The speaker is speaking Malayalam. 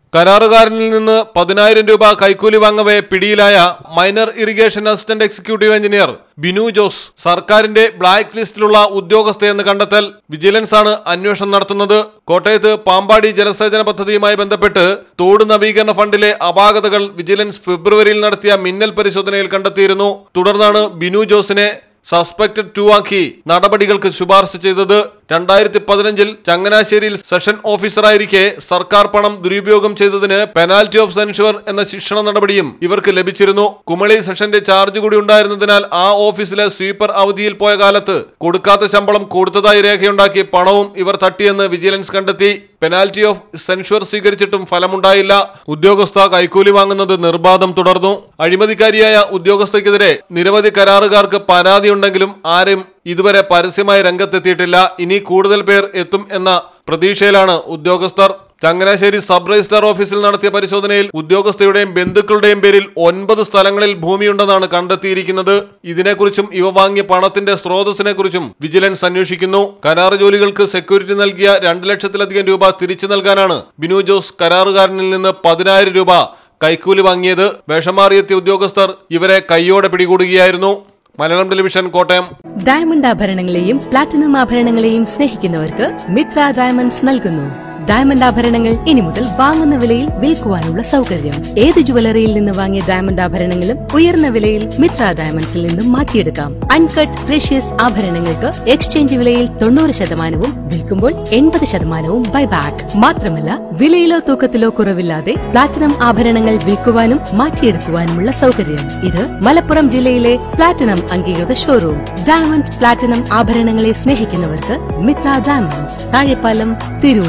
കരാറുകാരനിൽ നിന്ന് പതിനായിരം രൂപ കൈക്കൂലി വാങ്ങവെ പിടിയിലായ minor irrigation assistant executive engineer Binu Jose സർക്കാരിന്റെ ബ്ലാക്ക് ലിസ്റ്റിലുള്ള ഉദ്യോഗസ്ഥയെന്ന് കണ്ടെത്തൽ വിജിലൻസ് ആണ് അന്വേഷണം നടത്തുന്നത് കോട്ടയത്ത് പാമ്പാടി ജലസേചന പദ്ധതിയുമായി ബന്ധപ്പെട്ട് തോട് നവീകരണ ഫണ്ടിലെ അപാകതകൾ വിജിലൻസ് ഫെബ്രുവരിയിൽ നടത്തിയ മിന്നൽ പരിശോധനയിൽ കണ്ടെത്തിയിരുന്നു തുടർന്നാണ് ബിനു ജോസിനെ സസ്പെക്ടഡ് ടു ആക്കി നടപടികൾക്ക് ശുപാർശ ചെയ്തത് രണ്ടായിരത്തി പതിനഞ്ചിൽ ചങ്ങനാശ്ശേരിയിൽ സെഷൻ ഓഫീസറായിരിക്കെ സർക്കാർ പണം ദുരുപയോഗം ചെയ്തതിന് പെനാൽറ്റി ഓഫ് സെൻഷുവർ എന്ന ശിക്ഷണ നടപടിയും ഇവർക്ക് ലഭിച്ചിരുന്നു കുമളി സെഷന്റെ ചാർജ് കൂടി ഉണ്ടായിരുന്നതിനാൽ ആ ഓഫീസിലെ സ്വീപ്പർ അവധിയിൽ പോയ കാലത്ത് കൊടുക്കാത്ത ശമ്പളം കൊടുത്തതായി രേഖയുണ്ടാക്കി പണവും ഇവർ തട്ടിയെന്ന് വിജിലൻസ് കണ്ടെത്തി പെനാൽറ്റി ഓഫ് സെൻഷുവർ സ്വീകരിച്ചിട്ടും ഫലമുണ്ടായില്ല ഉദ്യോഗസ്ഥ കൈക്കൂലി വാങ്ങുന്നത് നിർബാധം തുടർന്നു അഴിമതിക്കാരിയായ ഉദ്യോഗസ്ഥയ്ക്കെതിരെ നിരവധി കരാറുകാർക്ക് പരാതിയുണ്ടെങ്കിലും ആരും ഇതുവരെ പരസ്യമായി രംഗത്തെത്തിയിട്ടില്ല ഇനി കൂടുതൽ പേർ എത്തും എന്ന പ്രതീക്ഷയിലാണ് ഉദ്യോഗസ്ഥർ ചങ്ങനാശ്ശേരി സബ് രജിസ്ട്രാർ ഓഫീസിൽ നടത്തിയ പരിശോധനയിൽ ഉദ്യോഗസ്ഥയുടെയും ബന്ധുക്കളുടെയും പേരിൽ ഒൻപത് സ്ഥലങ്ങളിൽ ഭൂമിയുണ്ടെന്നാണ് കണ്ടെത്തിയിരിക്കുന്നത് ഇതിനെക്കുറിച്ചും ഇവ വാങ്ങിയ പണത്തിന്റെ സ്രോതസ്സിനെ കുറിച്ചും വിജിലൻസ് അന്വേഷിക്കുന്നു കരാർ ജോലികൾക്ക് സെക്യൂരിറ്റി നൽകിയ രണ്ട് ലക്ഷത്തിലധികം രൂപ തിരിച്ചു നൽകാനാണ് ബിനു ജോസ് കരാറുകാരനിൽ നിന്ന് പതിനായിരം രൂപ കൈക്കൂലി വാങ്ങിയത് വേഷമാറിയെത്തിയ ഉദ്യോഗസ്ഥർ ഇവരെ കൈയോടെ പിടികൂടുകയായിരുന്നു മലയാളം ടെലിവിഷൻ കോട്ടയം ഡയമണ്ട് ആഭരണങ്ങളെയും പ്ലാറ്റിനം ആഭരണങ്ങളെയും സ്നേഹിക്കുന്നവർക്ക് മിത്ര ഡയമണ്ട്സ് നൽകുന്നു ഡയമണ്ട് ആഭരണങ്ങൾ ഇനി മുതൽ വാങ്ങുന്ന വിലയിൽ വിൽക്കുവാനുള്ള സൗകര്യം ഏത് ജുവലറിയിൽ നിന്ന് വാങ്ങിയ ഡയമണ്ട് ആഭരണങ്ങളും ഉയർന്ന വിലയിൽ മിത്ര ഡയമണ്ട്സിൽ നിന്നും മാറ്റിയെടുക്കാം അൺകട്ട് പ്രഷ്യസ് ആഭരണങ്ങൾക്ക് എക്സ്ചേഞ്ച് വിലയിൽ തൊണ്ണൂറ് ശതമാനവും വിൽക്കുമ്പോൾ എൺപത് ശതമാനവും ബൈബാക്ക് മാത്രമല്ല വിലയിലോ തൂക്കത്തിലോ കുറവില്ലാതെ പ്ലാറ്റിനം ആഭരണങ്ങൾ വിൽക്കുവാനും മാറ്റിയെടുക്കുവാനുമുള്ള സൗകര്യം ഇത് മലപ്പുറം ജില്ലയിലെ പ്ലാറ്റിനം അംഗീകൃത ഷോറൂം ഡയമണ്ട് പ്ലാറ്റിനം ആഭരണങ്ങളെ സ്നേഹിക്കുന്നവർക്ക് മിത്ര ഡയമണ്ട്സ് താഴെപ്പാലം തിരൂർ